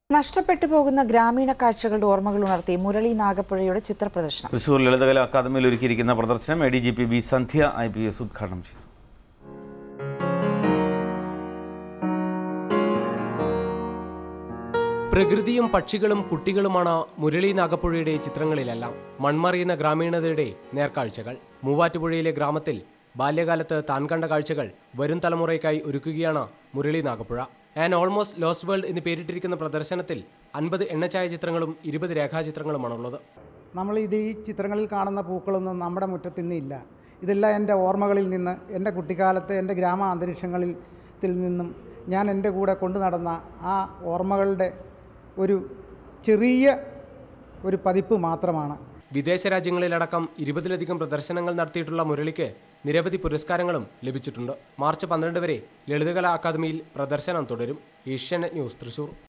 നഷ്ടപ്പെട്ടു പോകുന്ന ഗ്രാമീണ കാഴ്ചകളുടെ ഓർമ്മകൾ ഉണർത്തി മുരളി നാഗപ്പുഴയുടെ ചിത്രപ്രദർശനം തൃശൂർ ലളിതകലാ അക്കാദമിയിൽ ഒരുക്കിയിരിക്കുന്ന പ്രദർശനം A D G P B Sandhya I P S ഉദ്ഘാടനം ചെയ്തു പ്രകൃതിയും പക്ഷികളും കുട്ടികളുമാണ് മുരളി നാഗപ്പുഴയുടെ ചിത്രങ്ങളിലെല്ലാം മൺമറിയുന്ന ഗ്രാമീണതയുടെ നേർക്കാഴ്ചകൾ മൂവാറ്റുപുഴയിലെ ഗ്രാമത്തിൽ ബാല്യകാലത്ത് താൻ കണ്ട കാഴ്ചകൾ വരും തലമുറയ്ക്കായി ഒരുക്കുകയാണ് Murali Nagappuzha an almost lost world എന്ന് പേരിട്ടിരിക്കുന്ന പ്രദർശനത്തിൽ അൻപത് എണ്ണച്ചായ ചിത്രങ്ങളും ഇരുപത് രേഖാചിത്രങ്ങളുമാണുള്ളത് നമ്മൾ ഇത് ഈ ചിത്രങ്ങളിൽ കാണുന്ന പൂക്കളൊന്നും നമ്മുടെ മുറ്റത്ത് ഇന്ന് ഇല്ല ഇതെല്ലാം എൻ്റെ ഓർമ്മകളിൽ നിന്ന് എൻ്റെ കുട്ടിക്കാലത്തെ എൻ്റെ ഗ്രാമ അന്തരീക്ഷങ്ങളിൽ ത്തിൽ നിന്നും ഞാൻ എൻ്റെ കൂടെ കൊണ്ടു നടന്ന ആ ഓർമ്മകളുടെ ഒരു ചെറിയ ഒരു പതിപ്പ് മാത്രമാണ് വിദേശ രാജ്യങ്ങളിലടക്കം ഇരുപതിലധികം പ്രദർശനങ്ങൾ നടത്തിയിട്ടുള്ള മുരളിക്ക് നിരവധി പുരസ്കാരങ്ങളും ലഭിച്ചിട്ടുണ്ട് മാർച്ച് പന്ത്രണ്ട് വരെ ലളിതകലാ അക്കാദമിയിൽ പ്രദർശനം തുടരും ഏഷ്യാനെറ്റ് ന്യൂസ് തൃശൂർ